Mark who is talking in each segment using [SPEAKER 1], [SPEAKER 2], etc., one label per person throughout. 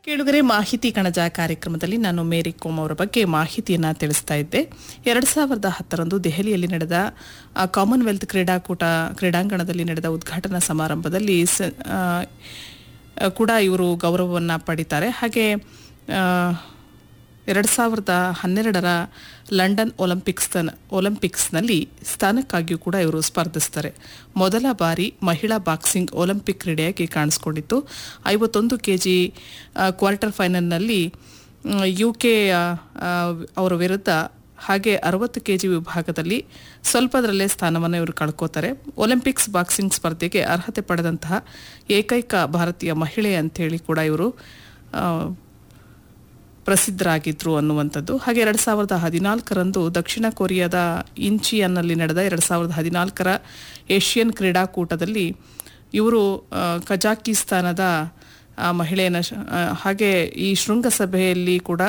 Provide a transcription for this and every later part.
[SPEAKER 1] ಕೇಳುಗರೆ ಮಾಹಿತಿ ಕಣಜ ಕಾರ್ಯಕ್ರಮದಲ್ಲಿ ನಾನು ಮೇರಿ ಕೋಮ್ ಅವರ ಬಗ್ಗೆ ಮಾಹಿತಿಯನ್ನ ತಿಳಿಸ್ತಾ ಇದ್ದೆ ಎರಡ್ ಸಾವಿರದ ಹತ್ತರಂದು ದೆಹಲಿಯಲ್ಲಿ ನಡೆದ ಆ, ಕಾಮನ್ವೆಲ್ತ್ ಕ್ರೀಡಾಕೂಟ ಕ್ರೀಡಾಂಗಣದಲ್ಲಿ ನಡೆದ ಉದ್ಘಾಟನಾ ಸಮಾರಂಭದಲ್ಲಿ ಸ- ಆ, ಆ, ಕೂಡ ಇವರು ಗೌರವವನ್ನು ಪಡಿತಾರೆ ಹಾಗೆ ಆ, ಎರಡು ಸಾವಿರದ ಹನ್ನೆರಡರ ಲಂಡನ್ ಒಲಿಂಪಿಕ್ಸ್ ಒಲಿಂಪಿಕ್ಸ್ನಲ್ಲಿ ಸ್ಥಾನಕ್ಕಾಗಿಯೂ ಕೂಡ ಇವರು ಸ್ಪರ್ಧಿಸ್ತಾರೆ ಮೊದಲ ಬಾರಿ ಮಹಿಳಾ ಬಾಕ್ಸಿಂಗ್ ಒಲಿಂಪಿಕ್ ಕ್ರೀಡೆಯಾಗಿ ಕಾಣಿಸ್ಕೊಂಡಿತ್ತು ಐವತ್ತೊಂದು ಕೆ ಜಿ ಕ್ವಾರ್ಟರ್ ಫೈನಲ್ನಲ್ಲಿ ಯು ಕೆ ಅವರ ವಿರುದ್ಧ ಹಾಗೆ ಅರವತ್ತು ಕೆ ಜಿ ವಿಭಾಗದಲ್ಲಿ ಸ್ವಲ್ಪದರಲ್ಲೇ ಸ್ಥಾನವನ್ನು ಇವರು ಕಳ್ಕೋತಾರೆ ಒಲಿಂಪಿಕ್ಸ್ ಬಾಕ್ಸಿಂಗ್ ಸ್ಪರ್ಧೆಗೆ ಅರ್ಹತೆ ಪಡೆದಂತಹ ಏಕೈಕ ಭಾರತೀಯ ಮಹಿಳೆ ಅಂತೇಳಿ ಕೂಡ ಇವರು ಆ, ಪ್ರಸಿದ್ಧರಾಗಿದ್ರು ಅನ್ನುವಂಥದ್ದು ಹಾಗೆ ಎರಡು ಸಾವಿರದ ಹದಿನಾಲ್ಕರಂದು ದಕ್ಷಿಣ ಕೊರಿಯಾದ ಇಂಚಿಯನ್ನಲ್ಲಿ ನಡೆದ ಎರಡು ಸಾವಿರದ ಹದಿನಾಲ್ಕರ ಏಷ್ಯನ್ ಕ್ರೀಡಾಕೂಟದಲ್ಲಿ ಇವರು ಆ, ಕಜಾಕಿಸ್ತಾನದ ಆ, ಮಹಿಳೆಯನ್ನ ಶ- ಆ, ಹಾಗೆ ಈ ಶೃಂಗಸಭೆಯಲ್ಲಿ ಕೂಡ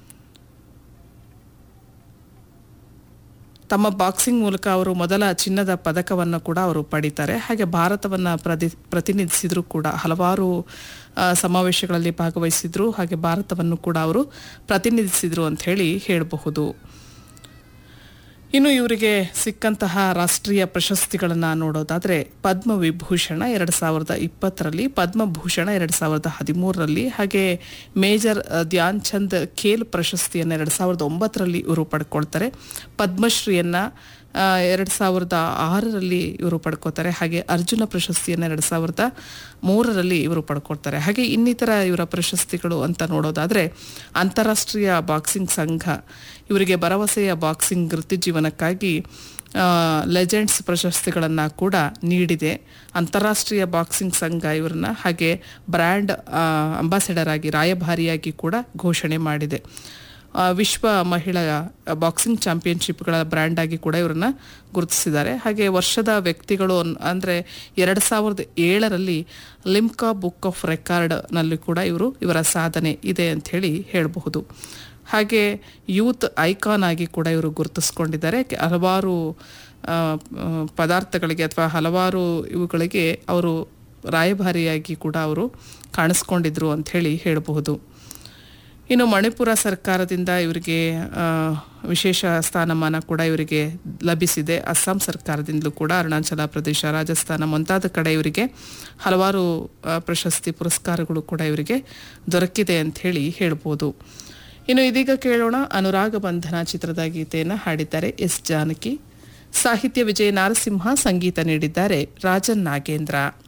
[SPEAKER 1] ತಮ್ಮ ಬಾಕ್ಸಿಂಗ್ ಮೂಲಕ ಅವರು ಮೊದಲ ಚಿನ್ನದ ಪದಕವನ್ನು ಕೂಡ ಅವರು ಪಡೀತಾರೆ ಹಾಗೆ ಭಾರತವನ್ನು ಪ್ರತಿ ಪ್ರತಿನಿಧಿಸಿದ್ರು ಕೂಡ ಹಲವಾರು ಆ, ಸಮಾವೇಶಗಳಲ್ಲಿ ಭಾಗವಹಿಸಿದ್ರು ಹಾಗೆ ಭಾರತವನ್ನು ಕೂಡ ಅವರು ಪ್ರತಿನಿಧಿಸಿದ್ರು ಅಂತ ಹೇಳಿ ಹೇಳಬಹುದು ಇನ್ನು ಇವರಿಗೆ ಸಿಕ್ಕಂತಹ ರಾಷ್ಟ್ರೀಯ ಪ್ರಶಸ್ತಿಗಳನ್ನು ನೋಡೋದಾದರೆ ಪದ್ಮವಿಭೂಷಣ ಎರಡು ಸಾವಿರದ ಇಪ್ಪತ್ತರಲ್ಲಿ ಪದ್ಮಭೂಷಣ ಎರಡು ಸಾವಿರದ ಹದಿಮೂರರಲ್ಲಿ ಹಾಗೆ ಮೇಜರ್ ಅ, ಧ್ಯಾನ್ ಚಂದ್ ಖೇಲ್ ಪ್ರಶಸ್ತಿಯನ್ನು ಎರಡು ಸಾವಿರದ ಒಂಬತ್ತರಲ್ಲಿ ಇವರು ಪಡ್ಕೊಳ್ತಾರೆ ಪದ್ಮಶ್ರೀಯನ್ನು ಎರಡು ಸಾವಿರದ ಆರರಲ್ಲಿ ಇವರು ಪಡ್ಕೋತಾರೆ ಹಾಗೆ ಅರ್ಜುನ ಪ್ರಶಸ್ತಿಯನ್ನು ಎರಡು ಸಾವಿರದ ಮೂರರಲ್ಲಿ ಇವರು ಪಡ್ಕೊಳ್ತಾರೆ ಹಾಗೆ ಇನ್ನಿತರ ಇವರ ಪ್ರಶಸ್ತಿಗಳು ಅಂತ ನೋಡೋದಾದರೆ ಅಂತಾರಾಷ್ಟ್ರೀಯ ಬಾಕ್ಸಿಂಗ್ ಸಂಘ ಇವರಿಗೆ ಭರವಸೆಯ ಬಾಕ್ಸಿಂಗ್ ವೃತ್ತಿಜೀವನಕ್ಕಾಗಿ ಲೆಜೆಂಡ್ಸ್ ಪ್ರಶಸ್ತಿಗಳನ್ನು ಕೂಡ ನೀಡಿದೆ ಅಂತಾರಾಷ್ಟ್ರೀಯ ಬಾಕ್ಸಿಂಗ್ ಸಂಘ ಇವರನ್ನ ಹಾಗೆ ಬ್ರ್ಯಾಂಡ್ ಅಂಬಾಸಿಡರ್ ಆಗಿ ರಾಯಭಾರಿಯಾಗಿ ಕೂಡ ಘೋಷಣೆ ಮಾಡಿದೆ ಆ, ವಿಶ್ವ ಮಹಿಳಾ ಬಾಕ್ಸಿಂಗ್ ಚಾಂಪಿಯನ್ಶಿಪ್ಗಳ ಬ್ರ್ಯಾಂಡ್ ಆಗಿ ಕೂಡ ಇವರನ್ನ ಗುರುತಿಸಿದ್ದಾರೆ ಹಾಗೆ ವರ್ಷದ ವ್ಯಕ್ತಿಗಳು ಅನ್- ಅಂದ್ರೆ ಎರಡು ಸಾವಿರದ ಏಳರಲ್ಲಿ ಲಿಮ್ಕಾ ಬುಕ್ ಆಫ್ ರೆಕಾರ್ಡ್ನಲ್ಲಿ ಕೂಡ ಇವರು ಇವರ ಸಾಧನೆ ಇದೆ ಅಂತ ಹೇಳಿ ಹೇಳಬಹುದು ಹಾಗೆ ಯೂತ್ ಐಕಾನ್ ಆಗಿ ಕೂಡ ಇವರು ಗುರುತಿಸ್ಕೊಂಡಿದ್ದಾರೆ ಕೆ- ಹಲವಾರು ಆ, ಆ, ಪದಾರ್ಥಗಳಿಗೆ ಅಥವಾ ಹಲವಾರು ಇವುಗಳಿಗೆ ಅವರು ರಾಯಭಾರಿಯಾಗಿ ಕೂಡ ಅವರು ಕಾಣಿಸ್ಕೊಂಡಿದ್ರು ಅಂತ ಹೇಳಿ ಹೇಳಬಹುದು ಇನ್ನು ಮಣಿಪುರ ಸರ್ಕಾರದಿಂದ ಇವರಿಗೆ ಆ, ವಿಶೇಷ ಸ್ಥಾನಮಾನ ಕೂಡ ಇವರಿಗೆ ಲಭಿಸಿದೆ ಅಸ್ಸಾಂ ಸರ್ಕಾರದಿಂದಲೂ ಕೂಡ ಅರುಣಾಚಲ ಪ್ರದೇಶ ರಾಜಸ್ಥಾನ ಮುಂತಾದ ಕಡೆ ಇವರಿಗೆ ಹಲವಾರು ಆ, ಪ್ರಶಸ್ತಿ ಪುರಸ್ಕಾರಗಳು ಕೂಡ ಇವರಿಗೆ ದೊರಕಿದೆ ಅಂತ ಹೇಳಿ ಹೇಳ್ಬೋದು ಇನ್ನು ಇದೀಗ ಕೇಳೋಣ ಅನುರಾಗ ಬಂಧನ ಚಿತ್ರದ ಗೀತೆಯನ್ನು ಹಾಡಿದ್ದಾರೆ ಎಸ್ ಜಾನಕಿ ಸಾಹಿತ್ಯ ವಿಜಯ ನಾರಸಿಂಹ ಸಂಗೀತ ನೀಡಿದ್ದಾರೆ ರಾಜನ್ ನಾಗೇಂದ್ರ